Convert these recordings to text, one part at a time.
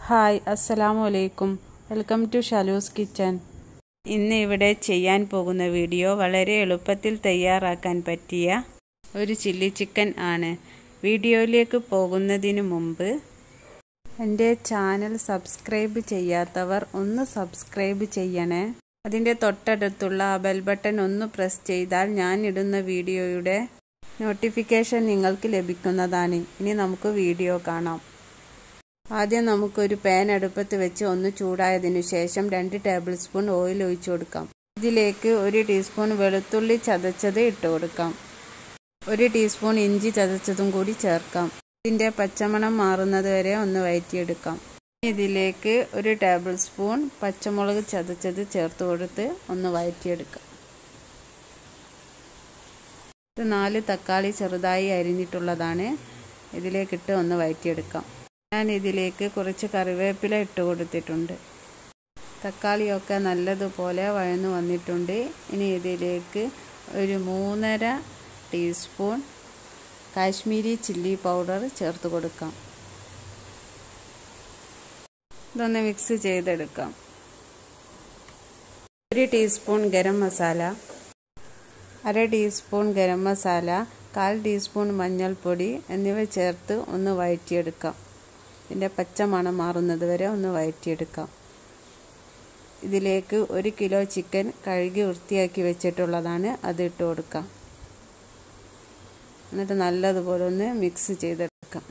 hi അസ്സലാമു അലൈക്കും welcome to ഷലൂസ് kitchen ഇന്ന് ഇവിടെ ചെയ്യാൻ പോകുന്ന വീഡിയോ വളരെ എളുപ്പത്തിൽ തയ്യാറാക്കാൻ പറ്റിയ ഒരു ചില്ലി ചിക്കൻ ആണ് വീഡിയോയിലേക്ക് പോകുന്നതിന് മുമ്പ് എൻ്റെ ചാനൽ സബ്സ്ക്രൈബ് ചെയ്യാത്തവർ ഒന്ന് സബ്സ്ക്രൈബ് ചെയ്യണേ അതിൻ്റെ തൊട്ടടുത്തുള്ള ആ ബെൽ ബട്ടൺ ഒന്ന് പ്രസ് ചെയ്താൽ ഞാൻ ഇടുന്ന വീഡിയോയുടെ നോട്ടിഫിക്കേഷൻ നിങ്ങൾക്ക് ലഭിക്കുന്നതാണ് ഇനി നമുക്ക് വീഡിയോ കാണാം ആദ്യം നമുക്കൊരു പാൻ അടുപ്പത്ത് വെച്ച് ഒന്ന് ചൂടായതിനു ശേഷം രണ്ട് ടേബിൾ സ്പൂൺ ഓയിൽ ഒഴിച്ചു കൊടുക്കാം ഇതിലേക്ക് ഒരു ടീസ്പൂൺ വെളുത്തുള്ളി ചതച്ചത് ഇട്ട് കൊടുക്കാം ഒരു ടീസ്പൂൺ ഇഞ്ചി ചതച്ചതും കൂടി ചേർക്കാം ഇതിൻ്റെ പച്ചമണം മാറുന്നത് വരെ ഒന്ന് വഴറ്റിയെടുക്കാം ഇതിലേക്ക് ഒരു ടേബിൾ സ്പൂൺ പച്ചമുളക് ചതച്ചത് ചേർത്ത് കൊടുത്ത് ഒന്ന് വഴറ്റിയെടുക്കാം ഇത് നാല് തക്കാളി ചെറുതായി അരിഞ്ഞിട്ടുള്ളതാണ് ഇതിലേക്കിട്ട് ഒന്ന് വഴറ്റിയെടുക്കാം ഞാൻ ഇതിലേക്ക് കുറച്ച് കറിവേപ്പില ഇട്ട് കൊടുത്തിട്ടുണ്ട് തക്കാളിയൊക്കെ നല്ലതുപോലെ വഴന്നു വന്നിട്ടുണ്ട് ഇനി ഇതിലേക്ക് ഒരു മൂന്നര ടീസ്പൂൺ കാശ്മീരി ചില്ലി പൗഡർ ചേർത്ത് കൊടുക്കാം ഇതൊന്ന് മിക്സ് ചെയ്തെടുക്കാം ഒരു ടീസ്പൂൺ ഗരം മസാല അര ടീസ്പൂൺ ഗരം മസാല കാൽ ടീസ്പൂൺ മഞ്ഞൾപ്പൊടി എന്നിവ ചേർത്ത് ഒന്ന് വഴറ്റിയെടുക്കാം ഇതിൻ്റെ പച്ച മണം മാറുന്നത് വരെ ഒന്ന് വഴറ്റിയെടുക്കാം ഇതിലേക്ക് ഒരു കിലോ ചിക്കൻ കഴുകി വൃത്തിയാക്കി വെച്ചിട്ടുള്ളതാണ് അത് ഇട്ട് കൊടുക്കാം എന്നിട്ട് നല്ലതുപോലെ ഒന്ന് മിക്സ് ചെയ്തെടുക്കാം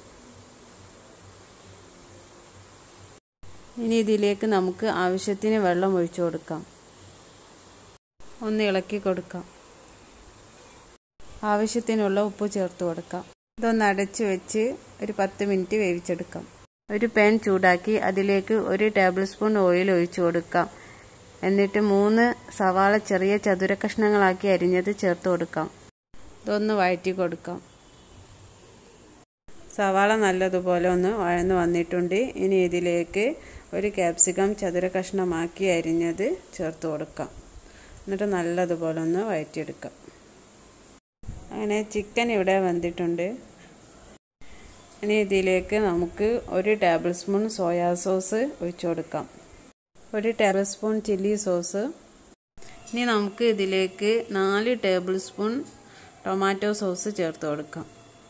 ഇനി ഇതിലേക്ക് നമുക്ക് ആവശ്യത്തിന് വെള്ളം ഒഴിച്ചു കൊടുക്കാം ഒന്ന് ഇളക്കി കൊടുക്കാം ആവശ്യത്തിനുള്ള ഉപ്പ് ചേർത്ത് കൊടുക്കാം ഇതൊന്ന് അടച്ചു വെച്ച് ഒരു പത്ത് മിനിറ്റ് വേവിച്ചെടുക്കാം ഒരു പാൻ ചൂടാക്കി അതിലേക്ക് ഒരു ടേബിൾ സ്പൂൺ ഓയിൽ ഒഴിച്ചു കൊടുക്കാം എന്നിട്ട് മൂന്ന് സവാള ചെറിയ ചതുര കഷ്ണങ്ങളാക്കി അരിഞ്ഞത് ചേർത്ത് കൊടുക്കാം ഇതൊന്ന് വഴറ്റി കൊടുക്കാം സവാള നല്ലതുപോലെ ഒന്ന് വഴന്ന് വന്നിട്ടുണ്ട് ഇനി ഇതിലേക്ക് ഒരു ക്യാപ്സിക്കം ചതുര കഷ്ണമാക്കി അരിഞ്ഞത് ചേർത്ത് കൊടുക്കാം എന്നിട്ട് നല്ലതുപോലെ ഒന്ന് വഴറ്റിയെടുക്കാം അങ്ങനെ ചിക്കൻ ഇവിടെ വന്നിട്ടുണ്ട് ഇനി ഇതിലേക്ക് നമുക്ക് ഒരു ടേബിൾ സ്പൂൺ സോയാ സോസ് ഒഴിച്ചു കൊടുക്കാം ഒരു ടേബിൾ സ്പൂൺ ചില്ലി സോസ് ഇനി നമുക്ക് ഇതിലേക്ക് നാല് ടേബിൾ സ്പൂൺ ടൊമാറ്റോ സോസ് ചേർത്ത് കൊടുക്കാം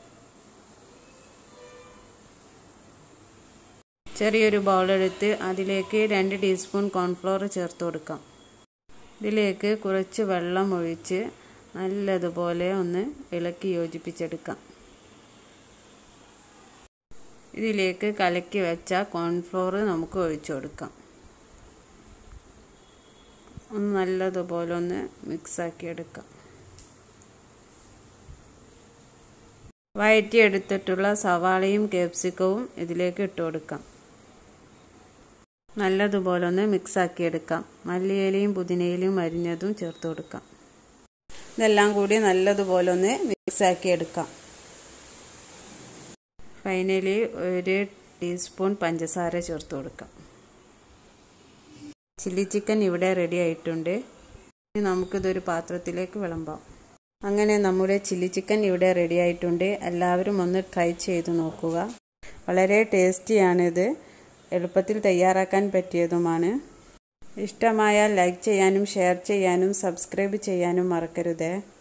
ചെറിയൊരു ബൗളെടുത്ത് അതിലേക്ക് രണ്ട് ടീസ്പൂൺ കോൺഫ്ലോർ ചേർത്ത് കൊടുക്കാം ഇതിലേക്ക് കുറച്ച് വെള്ളം ഒഴിച്ച് നല്ലതുപോലെ ഒന്ന് ഇളക്കി യോജിപ്പിച്ചെടുക്കാം ഇതിലേക്ക് കലക്കി വെച്ച കോൺഫ്ലോർ നമുക്ക് ഒഴിച്ചു കൊടുക്കാം ഒന്ന് നല്ലതുപോലെ ഒന്ന് മിക്സാക്കി എടുക്കാം വഴറ്റിയെടുത്തിട്ടുള്ള സവാളയും ക്യാപ്സിക്കവും ഇതിലേക്ക് ഇട്ട് കൊടുക്കാം നല്ലതുപോലെ ഒന്ന് മിക്സാക്കി എടുക്കാം മല്ലിയിലയും പുതിനയിലയും അരിഞ്ഞതും ചേർത്ത് കൊടുക്കാം ഇതെല്ലാം കൂടി നല്ലതുപോലെ ഒന്ന് മിക്സാക്കി എടുക്കാം ഫൈനലി ഒരു ടീസ്പൂൺ പഞ്ചസാര ചേർത്ത് കൊടുക്കാം ചില്ലി ചിക്കൻ ഇവിടെ റെഡി ആയിട്ടുണ്ട് ഇനി നമുക്കിതൊരു പാത്രത്തിലേക്ക് വിളമ്പാം അങ്ങനെ നമ്മുടെ ചില്ലി ചിക്കൻ ഇവിടെ റെഡി ആയിട്ടുണ്ട് എല്ലാവരും ഒന്ന് ട്രൈ ചെയ്ത് നോക്കുക വളരെ ടേസ്റ്റിയാണിത് എളുപ്പത്തിൽ തയ്യാറാക്കാൻ പറ്റിയതുമാണ് ഇഷ്ടമായാൽ ലൈക്ക് ചെയ്യാനും ഷെയർ ചെയ്യാനും സബ്സ്ക്രൈബ് ചെയ്യാനും മറക്കരുതേ